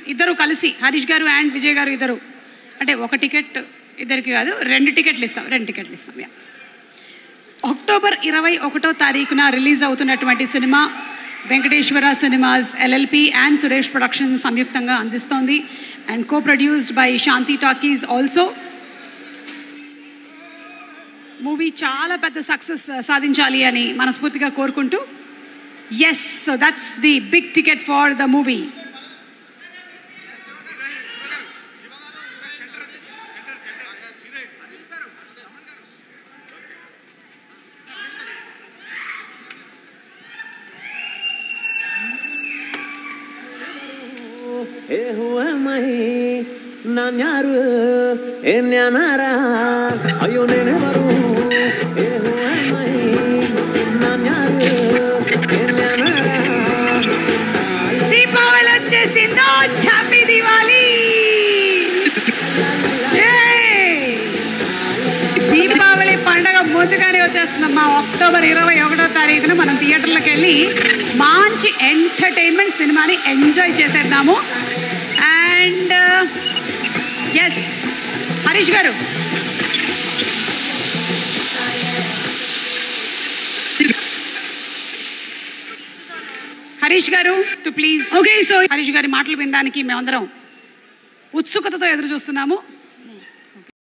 ఇద్దరు కలిసి హరీష్ గారు అండ్ విజయ్ గారు ఇద్దరు అంటే ఒక టికెట్ ఇద్దరికి కాదు రెండు టికెట్లు ఇస్తాం రెండు టికెట్లు ఇస్తాం యా అక్టోబర్ ఇరవై ఒకటో తారీఖున రిలీజ్ అవుతున్నటువంటి cinema Venkateswara cinemas LLP and Suresh production సంయుక్తంగా అందిస్తోంది and co produced by Shanti talkies also movie చాలా పెద్ద సక్సెస్ సాధించాలి అని మనస్ఫూర్తిగా కోరుకుంటూ yes so that's the big ticket for the movie ఏ హువమై నాన్యారు ఏ న్యానారా అయ్యో నేనెవరు ఏ హువమై నాన్యారు ఏ న్యానారా దీపావళి వచ్చేసిందో హ్యాపీ దివాలి దీపావళి పండగ ముందుగానే వచ్చేస్తుందమ్మా అక్టోబర్ ఇరవై ఒకటో తారీఖున మనం థియేటర్లకు వెళ్ళి మంచి ఎంటర్టైన్మెంట్ సినిమాని ఎంజాయ్ చేసేద్దాము and yes Harish garu Harish garu to please okay so Harish గారి మాటలు వినడానికి మేమందరం ఉత్సుకతతో ఎదురు చూస్తున్నాము